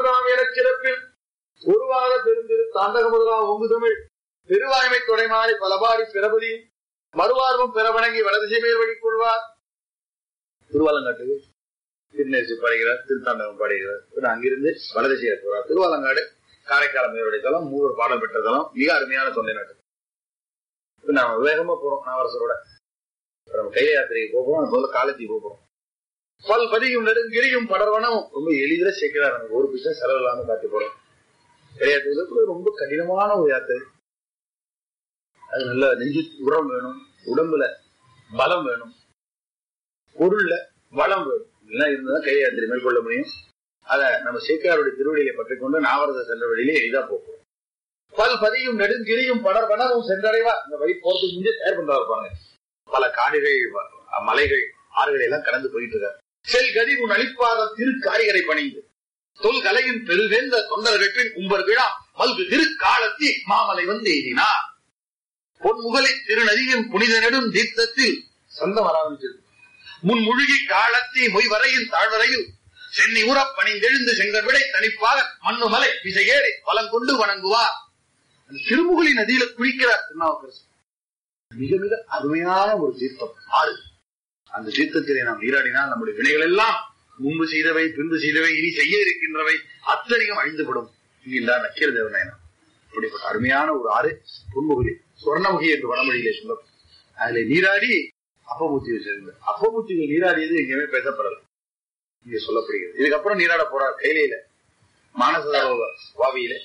அமிர்தாம் எனச் சிறப்பில் உருவாக பெருந்திரு தாண்டக முதலா ஒங்கு தமிழ் திருவாய்மை தொடைமாறி பலபாடி பிறபதியும் மறுவார்வம் பிறவணங்கி வலதிசை மேல் வழிகொள்வார் திருவாலங்காட்டுக்கு திருநெல்சி பாடுகிறார் திருத்தாண்டகம் பாடுகிறார் பின்னர் அங்கிருந்து வலதிசையை போறார் திருவாலங்காடு காரைக்கால மேலுடைய தலம் மூவர் பாடல் பெற்ற தலம் மிக அருமையான தொண்டை நாட்டு இப்ப நாம வேகமா போறோம் நாவரசரோட இப்ப நம்ம கைல யாத்திரைக்கு போகிறோம் முதல்ல காலேஜுக்கு போகிறோம் பல் பதியும் நெடுங்கிரியும் படர்வனம் ரொம்ப எளிதில் சேர்க்கிறார் நமக்கு ஒரு பிசை செலவு இல்லாம காட்டி போறோம் கையாத்திரையில ரொம்ப கடினமான ஒரு யாத்திரை அது நல்ல நெஞ்சு உரம் வேணும் உடம்புல பலம் வேணும் பொருள்ல வளம் வேணும் இதெல்லாம் இருந்தாதான் கை யாத்திரை மேற்கொள்ள முடியும் அத நம்ம சேக்கியாருடைய திருவடியை பற்றி கொண்டு நாவரத சென்ற வழியிலே எளிதா போகும் பல் பதியும் நெடுங்கிரியும் படர் வனமும் சென்றடைவா இந்த வழி போறதுக்கு முன்னே தயார் பண்றா இருப்பாங்க பல காடுகள் வ- மலைகள் ஆறுகளை எல்லாம் கடந்து போயிட்டு இருக்காரு செல் கதி உன் அளிப்பாத திருக்காரிகரை பணிந்து தொல் கலையின் பெருவேந்த தொண்டர்கட்டின் உம்பர் விழா மல்கு திருக்காலத்தி மாமலை வந்து எய்தினார் பொன்முகலை திருநதியின் புனித நெடும் தீர்த்தத்தில் சொந்தம் ஆரம்பிச்சிருக்கு முன் முழுகி காலத்தி மொய்வரையின் தாழ்வரையில் சென்னி உறப் பணிந்தெழுந்து செங்கர் விடை தனிப்பாக மண்ணுமலை விசையேறி பலம் கொண்டு வணங்குவார் அந்த திருமுகலி நதியில குளிக்கிறார் திருநாவுக்கரசு மிக மிக அருமையான ஒரு தீர்த்தம் ஆறு அந்த தீர்த்தத்திலே நாம் நீராடினால் நம்முடைய வினைகள் எல்லாம் முன்பு செய்தவை பின்பு செய்தவை இனி செய்ய இருக்கின்றவை அத்தனையும் அழிந்துவிடும் என்கின்றார் நக்கீர தேவநாயனம் இப்படிப்பட்ட அருமையான ஒரு ஆறு பொன்முகலி சுவர்ணமுகி என்று வடமொழியிலே சொல்லும் அதுல நீராடி அப்பமூர்த்திகள் சேர்ந்து அப்பமூர்த்திகள் நீராடியது எங்கேயுமே பேசப்படல இங்க சொல்லப்படுகிறது இதுக்கப்புறம் நீராட போறார் கையில மானச வாவியில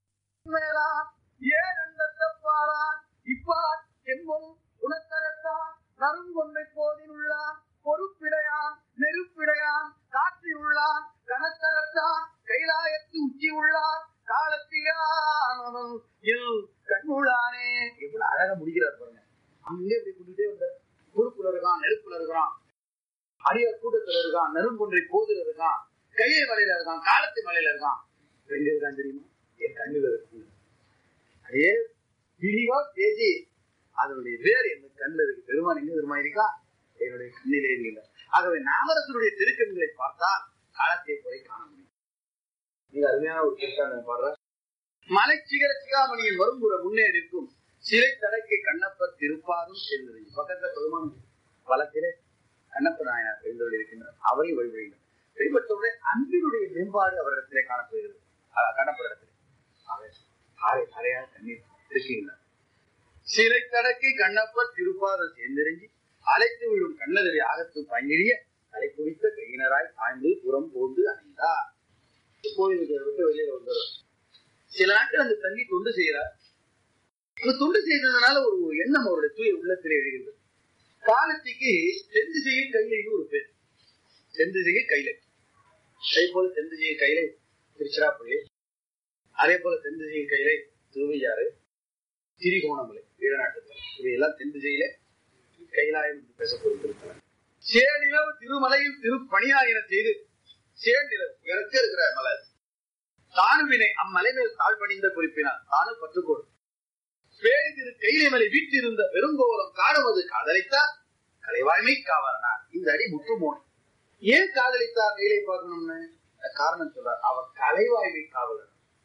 ஏன் அண்டத்தப்பாரான் இப்பார் என்பும் உணத்தகத்தான் நறுங்கொன்றை போதில் உள்ளான் பொறுப்பிடையான் நெருப்பிடையான் காற்றில் உள்ளான் கனத்தகத்தான் கைலாயத்து உச்சி உள்ளான் காலத்தியானவன் இல் கண்ணுளானே எவ்வளவு அழகா முடிக்கிறார் பாருங்க அங்கே இப்படி கூட்டிட்டே வந்தார் பொறுப்புல இருக்கான் நெருப்புல இருக்கிறான் அடியார் கூட்டத்துல இருக்கான் நெருங்கொன்றை போதில் இருக்கான் கையை மலையில இருக்கான் காலத்து மலையில இருக்கான் எங்க இருக்கான் தெரியுமா என் கண்ணுல இருக்கு அதே பிரிவா பேசி அதனுடைய வேர் என் கண்ணில் இருக்கு பெருமான் எங்க பெருமா இருக்கா என்னுடைய கண்ணிலே இல்லை ஆகவே நாமரசனுடைய திருக்கண்களை பார்த்தால் காலத்தை குறை காண முடியும் மிக அருமையான ஒரு திருக்கான பாடுற மலை சிகர சிகாமணியின் வரும்புற முன்னே இருக்கும் சிறை தடக்கை கண்ணப்பர் திருப்பாதும் சேர்ந்தது பக்கத்துல பெருமான் வளத்திலே கண்ணப்ப நாயனார் எழுந்தவர்கள் இருக்கின்றனர் அவரை வழிபடுகின்றனர் வெளிப்பட்டவுடன் அன்பினுடைய மேம்பாடு அவரிடத்திலே காணப்படுகிறது அஹ் கண்ணப்பரிடத்திலே அவர் அரை அரையாக கண்ணீர் இருக்கின்றனர் சிலை தடக்கை கண்ணப்பர் திருப்பாதம் சேர்ந்தெறிஞ்சி அழைத்து விடும் கண்ணதவி ஆகத்து பங்கிழிய அலை குவித்த கையினராய் ஆய்ந்து புறம் போந்து அணைந்தார் கோயிலுக்கு விட்டு வெளியில வந்துடும் சில நாட்கள் அந்த தங்கி தொண்டு செய்கிறார் அந்த தொண்டு செய்ததுனால ஒரு எண்ணம் அவருடைய தூய உள்ளத்திலே எழுகிறது காலத்திக்கு செந்து செய்ய கையிலைன்னு ஒரு பேர் செந்து செய்ய கையிலை அதே போல செந்து செய்ய கையிலை திருச்சிராப்பள்ளி அதே போல தென் திசையில் கையிலே திருவையாறு திரிகோணமலை ஈழநாட்டுத்தலம் இவையெல்லாம் தென் திசையிலே கைலாயம் என்று பேசப்படுகிறது சேநிலவு திருமலையில் திருப்பணியாயின செய்து சேநிலவு இறக்க இருக்கிற மலை அது. தானுவினை அம்மலை மேல் தாழ்பணிந்த குறிப்பினார் தானும் பற்றுக்கோடு பேரி திரு கைலைமலை வீட்டிருந்த பெருங்கோலம் காணுவது காதலித்தார் கலைவாய்மை காவலனார் இந்த அடி முற்றுமோனி ஏன் காதலித்தார் கைலை பார்க்கணும்னு காரணம் சொல்றார் அவர் கலைவாய்மை காவலர்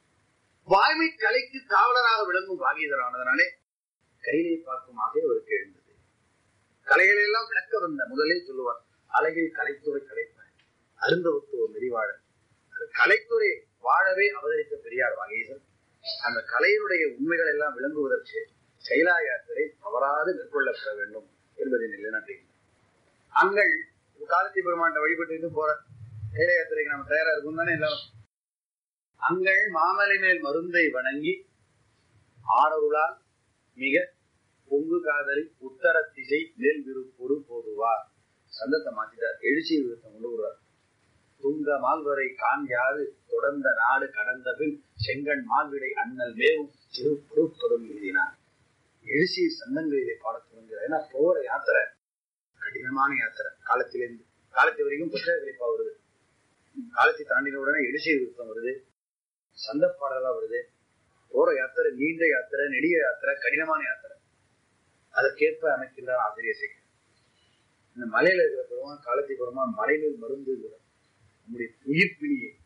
வாய்மை கலைக்கு காவலராக விளங்கும் பாகீதரானதனாலே கையிலே பார்க்கும் ஆசை அவருக்கு எழுந்தது கலைகளை எல்லாம் விளக்க வந்த முதலே சொல்லுவார் அழகில் கலைத்துறை கலைப்பார் அருந்தவத்துவ மெரிவாழர் அந்த கலைத்துறை வாழவே அவதரித்த பெரியார் வாகீசன் அந்த கலையினுடைய உண்மைகள் எல்லாம் விளங்குவதற்கு கைலா யாத்திரை தவறாது மேற்கொள்ளப்பட வேண்டும் என்பதை நிலைநாட்டுகின்றனர் அங்கள் காலத்தி பெருமாண்ட வழிபட்டு போற கைல யாத்திரைக்கு நம்ம தயாரா இருக்கும் தானே எல்லாரும் அங்கள் மாமலை மேல் மருந்தை வணங்கி ஆரருளால் மிக பொங்கு காதலி உத்தர திசை மேல் விருப்பொரு போதுவார் சந்தத்தை மாத்திட்டார் எழுச்சி விருத்தம் கொண்டு வருவார் துங்க மால்வரை கான் யாது தொடர்ந்த நாடு கடந்த பின் செங்கன் மால்விடை அண்ணல் மேவும் சிறு பொறுப்பதும் எழுதினார் எழுச்சி சந்தங்களிலே பாடத் தொடங்குகிறார் ஏன்னா போற யாத்திரை கடினமான யாத்திரை காலத்திலிருந்து காலத்து வரைக்கும் புத்தக கழிப்பா வருது காலத்தை தாண்டின உடனே எழுச்சி விருத்தம் வருது சந்த பாடலா வருது போற யாத்திரை நீண்ட யாத்திரை நெடிய யாத்திரை கடினமான யாத்திரை அதற்கேற்ப அமைக்கின்றார் ஆசிரியர் சேகர் இந்த மலையில இருக்கிற பெருமான் காலத்தை பெருமான் மலையில் மருந்து நம்முடைய உயிர் பிணியை